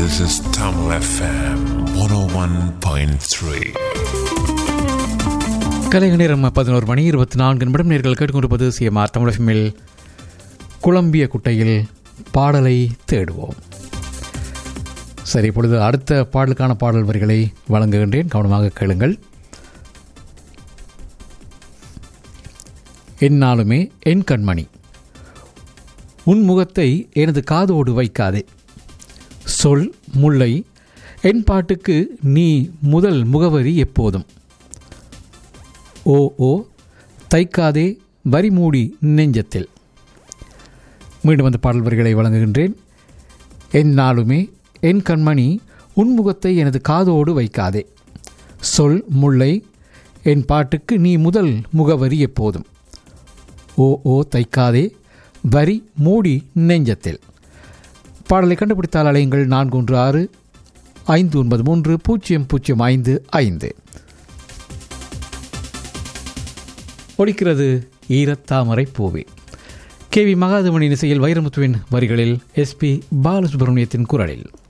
This is Tamil FM 101.3. கலைக நேரம் பதினோரு மணி இருபத்தி நான்கு நிமிடம் நேர்கள் கேட்டுக்கொண்டிருப்பது சிஎம்ஆர் தமிழகமில் குழம்பிய குட்டையில் பாடலை தேடுவோம் சரி இப்பொழுது அடுத்த பாடலுக்கான பாடல் வரிகளை வழங்குகின்றேன் கவனமாக கேளுங்கள் என்னாலுமே என் கண்மணி உன் முகத்தை எனது காதோடு வைக்காதே சொல் முல்லை என் பாட்டுக்கு நீ முதல் முகவரி எப்போதும் ஓ ஓ தைக்காதே வரி மூடி நெஞ்சத்தில் மீண்டும் அந்த பாடல் வரிகளை வழங்குகின்றேன் என் நாளுமே என் கண்மணி உன்முகத்தை எனது காதோடு வைக்காதே சொல் முல்லை என் பாட்டுக்கு நீ முதல் முகவரி எப்போதும் ஓ ஓ தைக்காதே வரி மூடி நெஞ்சத்தில் பாடலை கண்டுபிடித்தால் அலையுங்கள் நான்கு ஒன்று ஆறு ஐந்து ஒன்பது மூன்று பூஜ்ஜியம் பூஜ்ஜியம் ஐந்து ஐந்து ஒலிக்கிறது ஈரத்தாமரை பூவே கே வி மகாதேவனின் இசையில் வைரமுத்துவின் வரிகளில் எஸ்பி பாலசுப்ரமணியத்தின் குரலில்